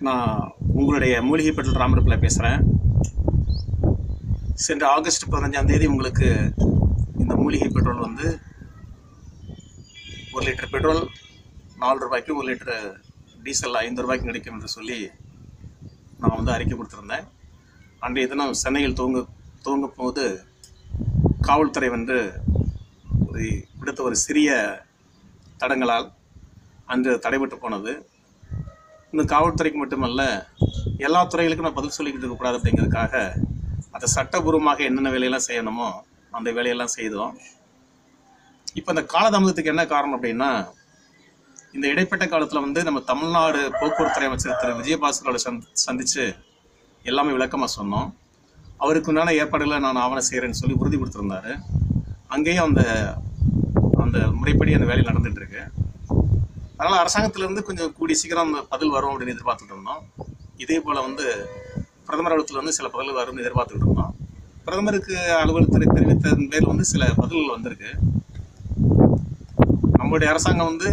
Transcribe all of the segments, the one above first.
நான் உங்களுடைய மூலிகை பெட்ரோல் ராமரப்பில் பேசுகிறேன் சென்ற ஆகஸ்ட் பதினஞ்சாம் தேதி உங்களுக்கு இந்த மூலிகை பெட்ரோல் வந்து ஒரு லிட்டர் பெட்ரோல் நாலு ரூபாய்க்கு ஒரு லிட்டர் டீசல் ஐந்து ரூபாய்க்கு கிடைக்கும் என்று சொல்லி நான் வந்து அறிக்கை கொடுத்துருந்தேன் அன்றைய தினம் சென்னையில் துவங்க துவங்க போது காவல்துறை வந்து ஒரு விடுத்த ஒரு சிறிய தடங்களால் அன்று தடைபட்டு போனது இந்த காவல்துறைக்கு மட்டுமல்ல எல்லா துறைகளுக்கும் நான் பதில் சொல்லிக்கிட்டு இருக்கக்கூடாது அப்படிங்கிறதுக்காக அதை சட்டபூர்வமாக என்னென்ன வேலையெல்லாம் செய்யணுமோ அந்த வேலையெல்லாம் செய்தோம் இப்போ இந்த காலதாமதத்துக்கு என்ன காரணம் அப்படின்னா இந்த இடைப்பட்ட காலத்தில் வந்து நம்ம தமிழ்நாடு போக்குவரத்துறை அமைச்சர் திரு விஜயபாஸ்கரோட சந்த் சந்தித்து எல்லாமே விளக்கமாக சொன்னோம் அவருக்கு உண்டான ஏற்பாடுகளை நான் ஆவணம் செய்கிறேன்னு சொல்லி உறுதி கொடுத்துருந்தாரு அங்கேயும் அந்த அந்த முறைப்படி அந்த வேலை நடந்துட்டு இருக்கு அதனால் அரசாங்கத்திலேருந்து கொஞ்சம் கூடி சீக்கிரம் அந்த பதில் வரும் அப்படின்னு எதிர்பார்த்துட்டு இருந்தோம் இதே போல் வந்து பிரதமர் அலுவலகத்தில் வந்து சில பதில் வரும்னு எதிர்பார்த்துக்கிட்டு இருந்தோம் பிரதமருக்கு அலுவலகத்துறை தெரிவித்ததன் பேர் வந்து சில பதில்கள் வந்திருக்கு நம்மளுடைய அரசாங்கம் வந்து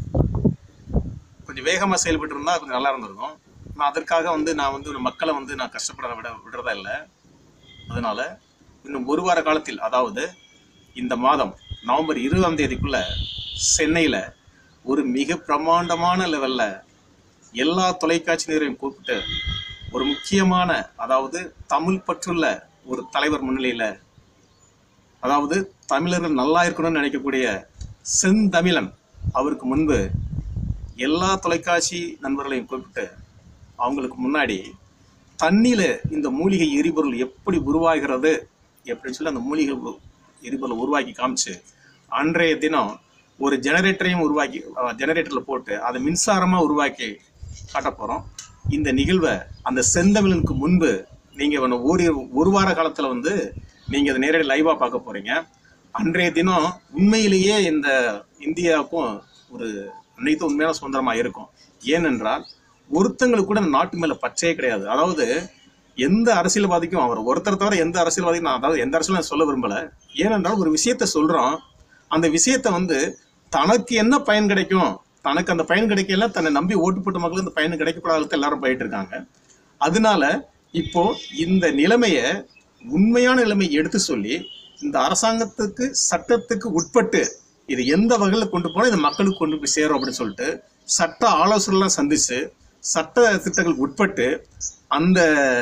கொஞ்சம் வேகமாக செயல்பட்டு இருந்தால் கொஞ்சம் நல்லா இருந்திருக்கும் நான் அதற்காக வந்து நான் வந்து மக்களை வந்து நான் கஷ்டப்பட விட விடுறதா இல்லை அதனால இன்னும் ஒரு வார காலத்தில் அதாவது இந்த மாதம் நவம்பர் இருபதாம் தேதிக்குள்ள சென்னையில் ஒரு மிக பிரமாண்டமான லெவலில் எல்லா தொலைக்காட்சி நேரையும் கூப்பிட்டு ஒரு முக்கியமான அதாவது தமிழ் பற்றுள்ள ஒரு தலைவர் முன்னிலையில் அதாவது தமிழர்கள் நல்லா இருக்கணும்னு நினைக்கக்கூடிய செந்தமிழன் அவருக்கு முன்பு எல்லா தொலைக்காட்சி நண்பர்களையும் கூப்பிட்டு அவங்களுக்கு முன்னாடி தண்ணியில் இந்த மூலிகை எரிபொருள் எப்படி உருவாகிறது எப்படின்னு சொல்லி அந்த மூலிகை உ- எரிபொருளை உருவாக்கி காமிச்சு அன்றைய தினம் ஒரு ஜெனரேட்டரையும் உருவாக்கி ஜெனரேட்டரில் போட்டு அதை மின்சாரமாக உருவாக்கி காட்ட போகிறோம் இந்த நிகழ்வை அந்த செந்தமிழனுக்கு முன்பு நீங்கள் ஒரு ஒரு வார காலத்தில் வந்து நீங்கள் அதை நேரடி லைவாக பார்க்க போகிறீங்க அன்றைய தினம் உண்மையிலேயே இந்த இந்தியாவுக்கும் ஒரு அனைத்து உண்மையான சுதந்திரமாக இருக்கும் ஏனென்றால் ஒருத்தங்களுக்கு கூட இந்த நாட்டு மேலே பச்சையே கிடையாது அதாவது எந்த அரசியல்வாதிக்கும் அவர் ஒருத்தர் தவிர எந்த அரசியல்வாதிக்கும் நான் அதாவது எந்த அரசியலும் நான் சொல்ல விரும்பல ஏனென்றால் ஒரு விஷயத்த சொல்றோம் அந்த விஷயத்த வந்து தனக்கு என்ன பயன் கிடைக்கும் தனக்கு அந்த பயன் கிடைக்கல தன்னை நம்பி ஓட்டு போட்ட மக்களுக்கு அந்த பயன் கிடைக்கப்படாத எல்லாரும் போயிட்டு இருக்காங்க அதனால இப்போ இந்த நிலைமைய உண்மையான நிலைமை எடுத்து சொல்லி இந்த அரசாங்கத்துக்கு சட்டத்துக்கு உட்பட்டு இது எந்த வகையில் கொண்டு போனால் இது மக்களுக்கு கொண்டு போய் சேரும் அப்படின்னு சொல்லிட்டு சட்ட ஆலோசனைலாம் சந்திச்சு சட்ட திட்டங்களுக்கு உட்பட்டு அந்த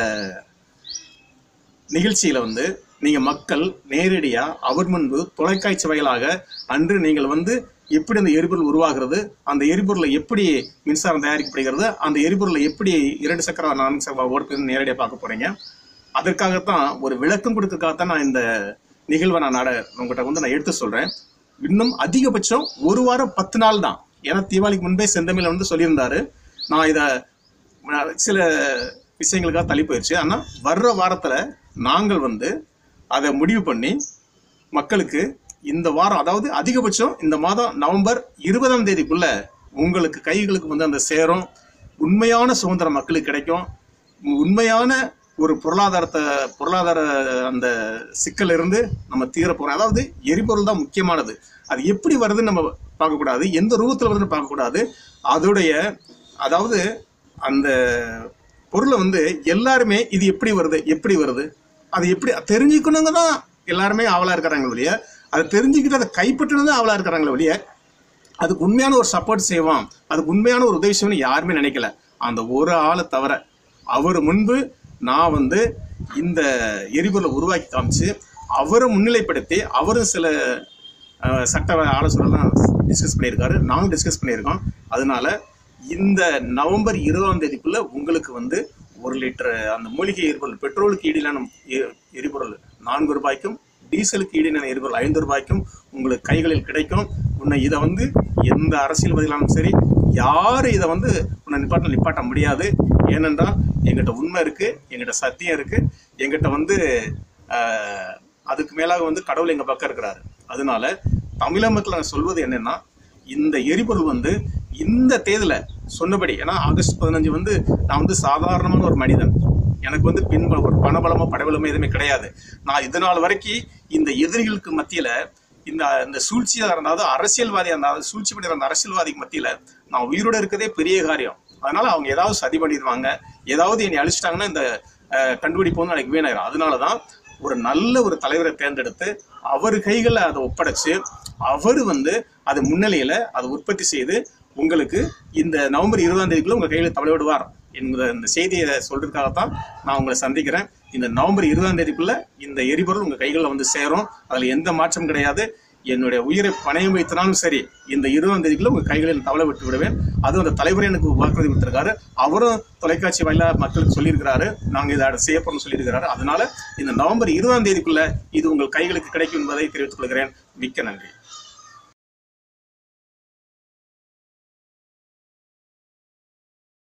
நிகழ்ச்சியில வந்து நீங்க மக்கள் நேரடியா அவர் முன்பு தொலைக்காட்சி வாயிலாக அன்று நீங்கள் வந்து எப்படி அந்த எரிபொருள் உருவாகிறது அந்த எரிபொருளை எப்படி மின்சாரம் தயாரிக்கப்படுகிறது அந்த எரிபொருளை எப்படி இரண்டு சக்கர நான்கு சக்கர ஓடுறது நேரடியாக பார்க்க போறீங்க அதற்காகத்தான் ஒரு விளக்கம் கொடுக்கறதுக்காகத்தான் நான் இந்த நிகழ்வை நான் நாட உங்ககிட்ட வந்து நான் எடுத்து சொல்றேன் இன்னும் அதிகபட்சம் ஒரு வாரம் பத்து நாள் தான் ஏன்னா தீபாவளிக்கு முன்பே செந்தமிழ் வந்து சொல்லியிருந்தாரு நான் இதை சில விஷயங்களுக்காக தள்ளி போயிடுச்சு ஆனால் வர்ற வாரத்தில் நாங்கள் வந்து அதை முடிவு பண்ணி மக்களுக்கு இந்த வாரம் அதாவது அதிகபட்சம் இந்த மாதம் நவம்பர் இருபதாம் தேதிக்குள்ள உங்களுக்கு கைகளுக்கு வந்து அந்த சேரும் உண்மையான சுதந்திரம் மக்களுக்கு கிடைக்கும் உண்மையான ஒரு பொருளாதாரத்தை பொருளாதார அந்த சிக்கல்ல இருந்து நம்ம தீர போறோம் அதாவது எரிபொருள் தான் முக்கியமானது அது எப்படி வருதுன்னு நம்ம பார்க்கக்கூடாது எந்த ரூபத்தில் வருதுன்னு பார்க்கக்கூடாது அதோடைய அதாவது அந்த பொருளை வந்து எல்லாருமே இது எப்படி வருது எப்படி வருது அது எப்படி தெரிஞ்சுக்கணுங்க தான் எல்லாருமே ஆவலாக இருக்கிறாங்க ஒழிய அதை தெரிஞ்சுக்கிட்டு அதை கைப்பற்றணும் தான் ஆவலாக இருக்கிறாங்களே ஒழிய அதுக்கு உண்மையான ஒரு சப்போர்ட் செய்வோம் அதுக்கு உண்மையான ஒரு உதவி செய்யணும்னு யாருமே நினைக்கல அந்த ஒரு ஆளை தவிர அவர் முன்பு நான் வந்து இந்த எரிபொருளை உருவாக்கி காமிச்சு அவரை முன்னிலைப்படுத்தி அவரும் சில அஹ், சட்ட ஆலோசனைலாம் டிஸ்கஸ் பண்ணியிருக்காரு நானும் டிஸ்கஸ் பண்ணியிருக்கோம் அதனால இந்த நவம்பர் இருபதாம் தேதிக்குள்ள உங்களுக்கு வந்து ஒரு லிட்டர் அந்த மூலிகை எரிபொருள் பெட்ரோலுக்கு ஈடிலான எ- எரிபொருள் நான்கு ரூபாய்க்கும் டீசலுக்கு ஈடிலான எரிபொருள் ஐந்து ரூபாய்க்கும் உங்களுக்கு கைகளில் கிடைக்கும் உன்னை இதை வந்து எந்த அரசியல்வாதிகளாலும் சரி யாரும் இதை வந்து உன்னை நிப்பாட்ட நிப்பாட்ட முடியாது ஏனென்றால் எங்கிட்ட உண்மை இருக்கு எங்கிட்ட சத்தியம் இருக்கு எங்கிட்ட வந்து ஆஹ், அதுக்கு மேலாக வந்து கடவுள் எங்க பக்கம் இருக்கிறாரு அதனால தமிழக மக்கள் நான் சொல்வது என்னன்னா இந்த எரிபொருள் வந்து இந்த தேதியில சொன்னபடி ஏன்னா ஆகஸ்ட் பதினஞ்சு வந்து நான் வந்து சாதாரணமான ஒரு மனிதன் எனக்கு வந்து பின்ப ஒரு பணபலமோ படபலமோ எதுவுமே கிடையாது நான் இது நாள் வரைக்கும் இந்த எதிரிகளுக்கு மத்தியில இந்த இந்த சூழ்ச்சியாக இருந்தாலும் அரசியல்வாதியாக இருந்தாலும் சூழ்ச்சி பண்ணிற அந்த அரசியல்வாதிக்கு மத்தியில நான் உயிரோட இருக்கதே பெரிய காரியம் அதனால அவங்க ஏதாவது சதி பண்ணிடுவாங்க ஏதாவது என்னை அழிச்சிட்டாங்கன்னா இந்த அஹ், கண்டுபிடிப்பு வந்து எனக்கு வீணாயிரும் அதனால தான் ஒரு நல்ல ஒரு தலைவரை தேர்ந்தெடுத்து அவர் கைகளில் அதை ஒப்படைச்சு அவர் வந்து அது முன்னிலையில அதை உற்பத்தி செய்து உங்களுக்கு இந்த நவம்பர் இருபதாம் தேதிக்குள்ள உங்க கையில தவளை விடுவார் என்கிற இந்த செய்தியை சொல்றதுக்காகத்தான் நான் உங்களை சந்திக்கிறேன் இந்த நவம்பர் இருபதாம் தேதிக்குள்ள இந்த எரிபொருள் உங்க கைகளில் வந்து சேரும் அதுல எந்த மாற்றம் கிடையாது என்னுடைய உயிரை பணயம் வைத்தனாலும் சரி இந்த இருபதாம் தேதிக்குள்ள உங்க கைகளில் தவளை விட்டு விடுவேன் அதுவும் அந்த தலைவர் எனக்கு வாக்குறுதி கொடுத்திருக்காரு அவரும் தொலைக்காட்சி வாயிலா மக்களுக்கு சொல்லியிருக்கிறாரு நாங்க இதை செய்ய போறோம்னு சொல்லியிருக்கிறாரு அதனால இந்த நவம்பர் இருபதாம் தேதிக்குள்ள இது உங்கள் கைகளுக்கு கிடைக்கும் என்பதை தெரிவித்துக் கொள்கிறேன் மிக்க நன்றி